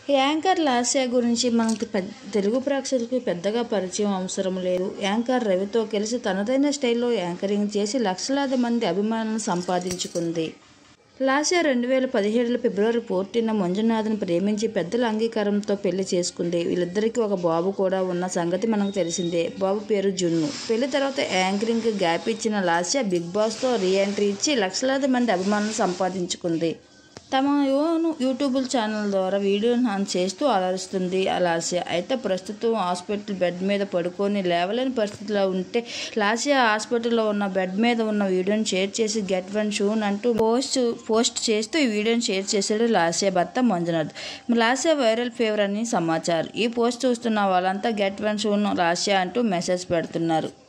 anchor Lasya గురించి మనకి పెద్ద తెలుగు ప్రేక్షకులకి పెద్దగా పరిచయం అవసరం లేదు యాంకర్ రవితో కలిసి తనదైన స్టైల్లో యాంకరింగ్ చేసి లక్షలాది మంది అభిమానులను సంపాదించుకుంది లాస్య రెండు వేల పదిహేడులో ఫిబ్రవరి ఫోర్టీన మంజునాథ్ని ప్రేమించి పెద్దల అంగీకారంతో పెళ్లి చేసుకుంది వీళ్ళిద్దరికీ ఒక బాబు కూడా ఉన్న సంగతి మనకు తెలిసిందే బాబు పేరు జున్ను పెళ్లి తర్వాత యాంకరింగ్ గ్యాప్ ఇచ్చిన లాస్య బిగ్ బాస్తో రీ ఎంట్రీ ఇచ్చి లక్షలాది మంది అభిమానులను సంపాదించుకుంది తమ యోను యూట్యూబ్ ఛానల్ ద్వారా వీడియోను ఆన్ చేస్తూ అలరిస్తుంది ఆ లాస్య అయితే ప్రస్తుతం హాస్పిటల్ బెడ్ మీద పడుకొని లేవలేని పరిస్థితిలో ఉంటే లాస్య హాస్పిటల్లో ఉన్న బెడ్ మీద ఉన్న వీడియోని షేర్ చేసి గెట్ వన్ షూన్ అంటూ పోస్ట్ పోస్ట్ చేస్తూ ఈ వీడియోని షేర్ చేశాడు లాస్య భర్త మంజునాథ్ లాస్య వైరల్ ఫీవర్ అని సమాచారం ఈ పోస్ట్ చూస్తున్న వాళ్ళంతా గెట్ వన్ షూన్ లాస్య అంటూ మెసేజ్ పెడుతున్నారు